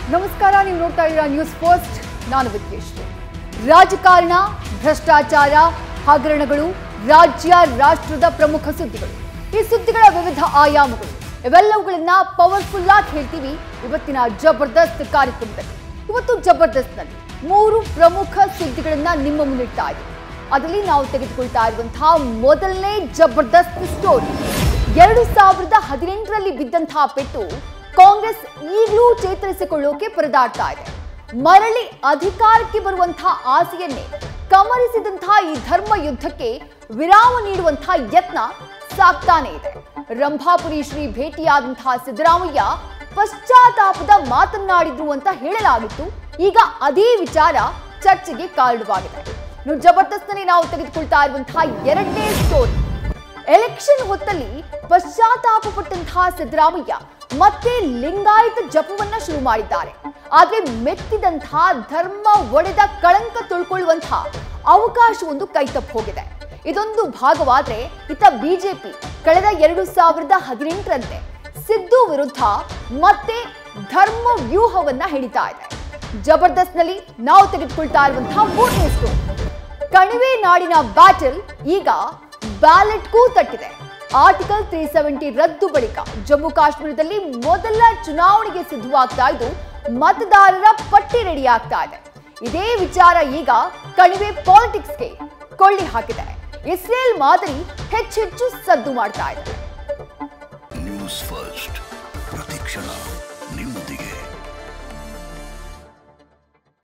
ನಮಸ್ಕಾರ ನೀವು ನೋಡ್ತಾ ಇದ್ದೀರಾ ನ್ಯೂಸ್ ಫಸ್ಟ್ ನಾನು ವಿದ್ಯೇಶ್ವರಿ ರಾಜಕಾರಣ ಭ್ರಷ್ಟಾಚಾರ ಹಗರಣಗಳು ರಾಜ್ಯ ರಾಷ್ಟ್ರದ ಪ್ರಮುಖ ಸುದ್ದಿಗಳು ಈ ಸುದ್ದಿಗಳ ವಿವಿಧ ಆಯಾಮಗಳು ಇವೆಲ್ಲವುಗಳನ್ನ ಪವರ್ಫುಲ್ ಆಗಿ ಹೇಳ್ತೀವಿ ಇವತ್ತಿನ ಜಬರ್ದಸ್ತ್ ಕಾರ್ಯಕ್ರಮದಲ್ಲಿ ಇವತ್ತು ಜಬರ್ದಸ್ತ್ನಲ್ಲಿ ಮೂರು ಪ್ರಮುಖ ಸುದ್ದಿಗಳನ್ನ ನಿಮ್ಮ ಮುಂದಿಡ್ತಾ ಇದ್ದೀವಿ ಅದರಲ್ಲಿ ನಾವು ತೆಗೆದುಕೊಳ್ತಾ ಇರುವಂತಹ ಮೊದಲನೇ ಜಬರ್ದಸ್ತ್ ಸ್ಟೋರಿ ಎರಡು ಸಾವಿರದ ಹದಿನೆಂಟರಲ್ಲಿ ಬಿದ್ದಂತಹ ಪೆಟ್ಟು ಕಾಂಗ್ರೆಸ್ ಈಗಲೂ ಚೇತರಿಸಿಕೊಳ್ಳೋಕೆ ಪರದಾಡ್ತಾ ಇದೆ ಮರಳಿ ಅಧಿಕಾರಕ್ಕೆ ಬರುವಂತಹ ಆಸೆಯನ್ನೇ ಕಮರಿಸಿದಂತಹ ಈ ಧರ್ಮ ಯುದ್ಧಕ್ಕೆ ವಿರಾಮ ನೀಡುವಂತಹ ಯತ್ನ ಸಾಕ್ತಾನೆ ಇದೆ ರಂಭಾಪುರಿ ಶ್ರೀ ಭೇಟಿಯಾದಂತಹ ಸಿದ್ದರಾಮಯ್ಯ ಪಶ್ಚಾತ್ತಾಪದ ಮಾತನಾಡಿದ್ರು ಅಂತ ಹೇಳಲಾಗಿತ್ತು ಈಗ ಅದೇ ವಿಚಾರ ಚರ್ಚೆಗೆ ಕಾರಣವಾಗಿದೆ ಇನ್ನು ಜಬರ್ದಸ್ತ್ನಲ್ಲಿ ನಾವು ತೆಗೆದುಕೊಳ್ತಾ ಇರುವಂತಹ ಎರಡನೇ ಸ್ಟೋರಿ ಎಲೆಕ್ಷನ್ ಹೊತ್ತಲ್ಲಿ ಪಶ್ಚಾತ್ತಾಪ ಪಟ್ಟಂತಹ ಸಿದ್ದರಾಮಯ್ಯ ಮತ್ತೆ ಲಿಂಗಾಯತ ಜಪವನ್ನ ಶುರು ಮಾಡಿದ್ದಾರೆ ಆದ್ರೆ ಮೆತ್ತಿದಂತಹ ಧರ್ಮ ಒಡೆದ ಕಳಂಕ ತೊಳ್ಕೊಳ್ಳುವಂತಹ ಅವಕಾಶವೊಂದು ಕೈತಪ್ಪು ಹೋಗಿದೆ ಇದೊಂದು ಭಾಗವಾದ್ರೆ ಇತ್ತ ಬಿಜೆಪಿ ಕಳೆದ ಎರಡು ಸಾವಿರದ ಹದಿನೆಂಟರಂತೆ ಸಿದ್ದು ವಿರುದ್ಧ ಮತ್ತೆ ಧರ್ಮ ವ್ಯೂಹವನ್ನ ಹಿಡಿತಾ ಇದೆ ಜಬರ್ದಸ್ತ್ನಲ್ಲಿ ನಾವು ತೆಗೆದುಕೊಳ್ತಾ ಇರುವಂತಹ ಮೂರನೇ ಸ್ಟೋರಿ ಕಣಿವೆ ನಾಡಿನ ಬ್ಯಾಟಲ್ ಈಗ ಬ್ಯಾಲೆಟ್ಗೂ ತಟ್ಟಿದೆ ಆರ್ಟಿಕಲ್ ತ್ರೀ ಸೆವೆಂಟಿ ರದ್ದು ಬಳಿಕ ಜಮ್ಮು ಕಾಶ್ಮೀರದಲ್ಲಿ ಮೊದಲ ಚುನಾವಣೆಗೆ ಸಿದ್ಧವಾಗ್ತಾ ಇದ್ದು ಮತದಾರರ ಪಟ್ಟಿ ರೆಡಿ ಆಗ್ತಾ ಇದೆ ಇದೇ ವಿಚಾರ ಈಗ ಕಣಿವೆ ಪಾಲಿಟಿಕ್ಸ್ಗೆ ಕೊಳ್ಳಿ ಹಾಕಿದೆ ಇಸ್ರೇಲ್ ಮಾದರಿ ಹೆಚ್ಚೆಚ್ಚು ಸದ್ದು ಮಾಡ್ತಾ ಇದೆ ನ್ಯೂಸ್ ಫಸ್ಟ್ ಪ್ರತಿಕ್ಷಣ